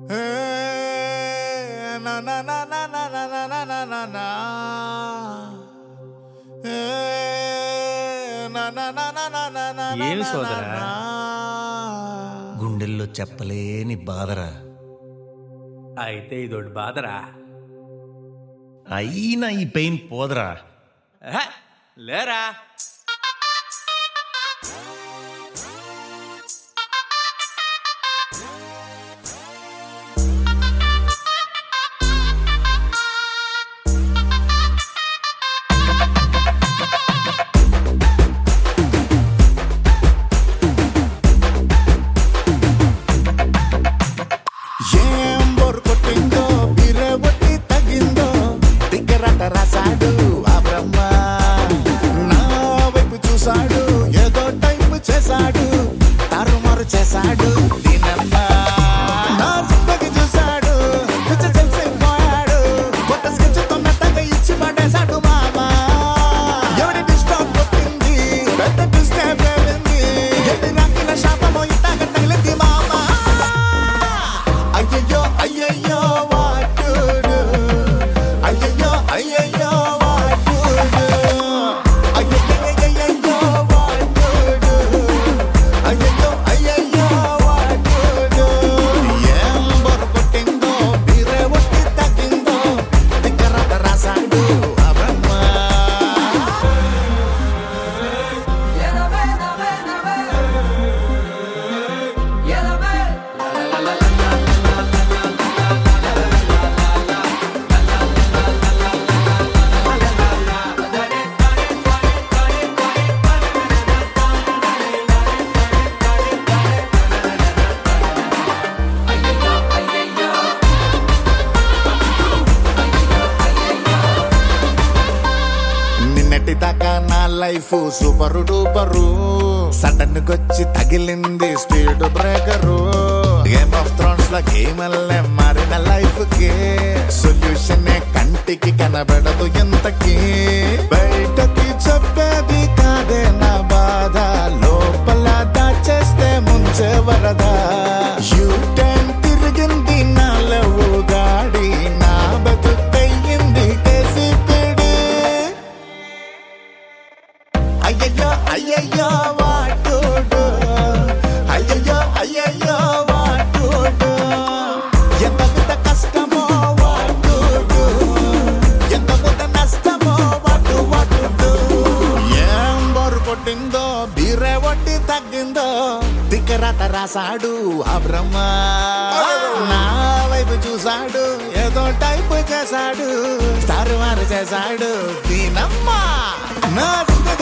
నా నా నా నా నా నా నా నా నా నా నా. ఏ, నా నా నా నా నా నా నా నా ఏమి నా సోదరా? నా. గుండెల్లో చెప్పలేని బాధరా అయితే ఇదొకటి బాధరా అయినా ఈ పెయిన్ పోదరా ఆహా, లేరా ఏం బోర్ కొట్టిందో బిర్రె ఒట్టి తగ్గిందో దగ్గరట రాశాడు ఆ బ్రహ్మ నా వైపు చూశాడు ఏదో టైపు చేశాడు తారుమారు చేశాడు దీనమ్మ నా జిందగీ చూశాడు పిచ్చ తెలిసిపోయాడు కొత్త స్కెచ్ తొన్నట్టగా ఇచ్చి పడేశాడు మామా ఎవరి డిస్టర్బ్ కొట్టింది పెద్ద డిస్టే పేరింది ఎన్ని రంగుల శాపమో ఇట్టాగ తగిలింది మామా అయ్యయ్యో అయ్యయ్యో వాటుడు అయ్యయ్యో అయ్యయ్యో వాటుడు అయ్యయ్యయ్యయ్యో వాటుడు అయ్యయ్యో అయ్యయ్యో వాటుడు ఏం బొరకొట్టిందో బీరే ఒట్టి తగ్గిందో దిక్కరట రాశాడు ఆ బ్రహ్మ నిన్నటి దాకా నా లైఫ్ సూపర్ డూపరు సడన్ కొచ్చి తగిలింది speed breaker Game of Thrones లో గేమ్ మారిన లైఫ్ కి సొల్యూషన్ కంటికి కనబడదు ఎంతకి బయటకి చెప్పేది కాదే నా బాధ లోపల దాచేస్తే ముంచే వరదా యూ టైం తిరిగింది నా లవ్ గాడి నా బతుకయ్యింది కేసి పిడి అయ్యయ్యో అయ్యయ్యో వాటుడు అయ్యయ్యో అయ్యయ్యో వాటుడు ఎంత పెద్ద కష్టమో వాటుడు ఎంత పెద్ద నష్టమో వాటు వాటుడు ఏం బోరు కొట్టిందో బీరే వడ్డీ తగ్గిందో దిక్కరత రాశాడు ఆ బ్రహ్మ నా వైపు చూశాడు ఏదో టైప్ చేశాడు స్టార్ మారు చేశాడు దీనమ్మ నా జిందగీ